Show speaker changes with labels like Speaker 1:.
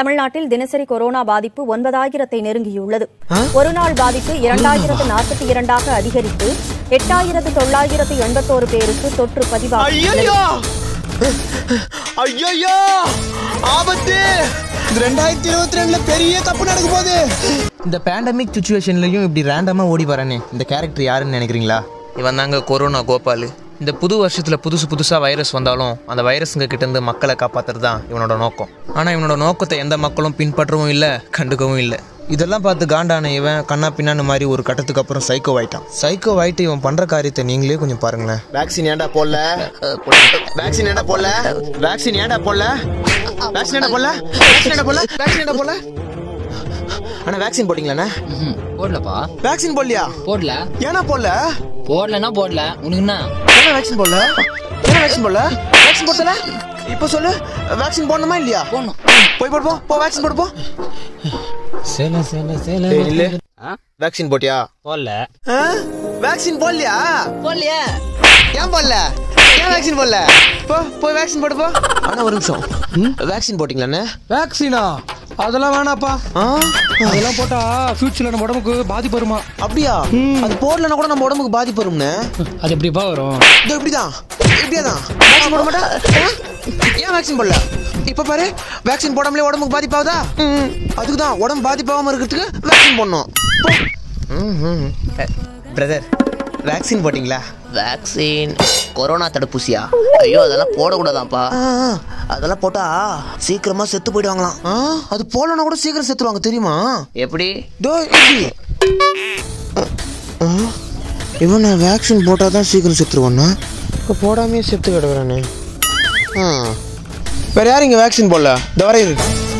Speaker 1: தமிழ்நாட்டில் தினசரி கொரோனா பாதிப்பு ஒன்பதாயிரத்தை நெருங்கியுள்ளது ஒருநாள் பாதிப்பு இரண்டாயிரத்து நாற்பத்தி இரண்டாக அதிகரித்து எட்டாயிரத்து தொள்ளாயிரத்து எண்பத்தோரு பேருக்கு தொற்று பதிவாகியுள்ளது
Speaker 2: ஐயோ ஐயோ ஆபத்து இந்த ரெண்டாயிரத்தி இருபத்தி ரெண்டுல பெரிய தப்பு நடக்க போகுது
Speaker 3: இந்த பேண்டமிக் சுச்சுவேஷன்லையும் இப்படி ரேண்டமாக ஓடி வரனே இந்த கேரக்டர் யாருன்னு நினைக்கிறீங்களா இவன் தாங்க கொரோனா கோபால் இந்த புது வருஷத்தில் புதுசு புதுசாக வைரஸ் வந்தாலும் அந்த வைரஸுங்க கிட்டேருந்து மக்களை காப்பாற்றுறது தான் இவனோட நோக்கம் ஆனால் இவனோட நோக்கத்தை எந்த மக்களும் பின்பற்றவும் இல்லை கண்டுக்கவும் இல்லை இதெல்லாம் பார்த்து காண்டான இவன் கண்ணா பின்னான்னு மாதிரி ஒரு கட்டத்துக்கு அப்புறம் சைக்கோ ஆயிட்டான் சைக்கோ ஆயிட்டு இவன் பண்ணுற காரியத்தை நீங்களே கொஞ்சம் பாருங்களேன்
Speaker 2: வேக்சின் ஏன்டா போடல வேக்சின் ஏன்டா போடல வேக்சின் ஏன்டா போடல வேக்சின் ஏன்டா போடல வேக்சின் ஏன்டா போடல வேக்சின் ஏன்டா போடல
Speaker 3: அண்ணா வேக்சின் போட்டிங்களாண்ணே
Speaker 4: ம்ஹும். போடலப்பா
Speaker 2: வேக்சின் போடலையா
Speaker 4: போடல
Speaker 2: ஏன்னா போடல
Speaker 4: போடலன்னா போடல உனக்கு என்ன
Speaker 2: ஏன்னா வேக்சின் போடல ஏன்னா வேக்சின் போடல வேக்சின் போடல இப்போ சொல்லு வேக்சின் போடணுமா இல்லையா
Speaker 4: போடணும்
Speaker 2: போய் போடு போ போ வேக்சின் போடு போ
Speaker 4: சேல சேல சேல
Speaker 3: ஏய், நில்லு. வேக்சின் போட்டியா
Speaker 4: போடல
Speaker 2: ஆ? வேக்சின் போடலையா
Speaker 4: போடலையே
Speaker 2: ஏன் போடல ஏன் வேக்சின் போடல போ போய் வேக்சின் போடு போ
Speaker 3: அண்ணா ஒரு நிமிஷம் வேக்சின் போட்டிங்களாண்ணே
Speaker 5: வேக்சினா அதெல்லாம் வேணாப்பா
Speaker 2: ஆ?
Speaker 5: அதெல்லாம் போட்டா ஃபியூச்சர்ல நம்ம உடம்புக்கு பாதிப்பு வருமா
Speaker 3: அப்படியா அது போடலன்னா கூட நம்ம உடம்புக்கு பாதிப்பு வரும்னே
Speaker 5: அது எப்படிப்பா வரும்
Speaker 3: இது இப்படிதான் இப்படியாதான் வேக்சின் போட மாட்டா ஆ? ஏன் வேக்சின் போடல இப்ப பாரு வேக்சின் போடாமலே உடம்புக்கு பாதிப்பாகுதா அதுக்கு தான் உடம்பு பாதிப்பாகாம இருக்கிறதுக்கு வேக்சின் போடணும் பிரதர் வேக்சின் போட்டிங்களா
Speaker 6: வேக்சின் கொரோனா தடுப்பூசியா ஐயோ அதெல்லாம் போடக்கூடாதாம்ப்பா
Speaker 3: ஆ, ஆ, அதெல்லாம் போட்டா சீக்கிரமா செத்து போயிடுவாங்களாம் ஆ, அது போலனா கூட சீக்கிரம் செத்துருவாங்க தெரியுமா
Speaker 6: எப்படி
Speaker 3: டோ இப்படி ஆ, இவன் நான் வேக்சின் போட்டால் தான் சீக்கிரம் செத்துருவானா இப்போ போடாமே செத்து கிடக்குறானே ஆ வேற யாரும் இங்கே வேக்சின் போடல இந்த வரை இருக்கு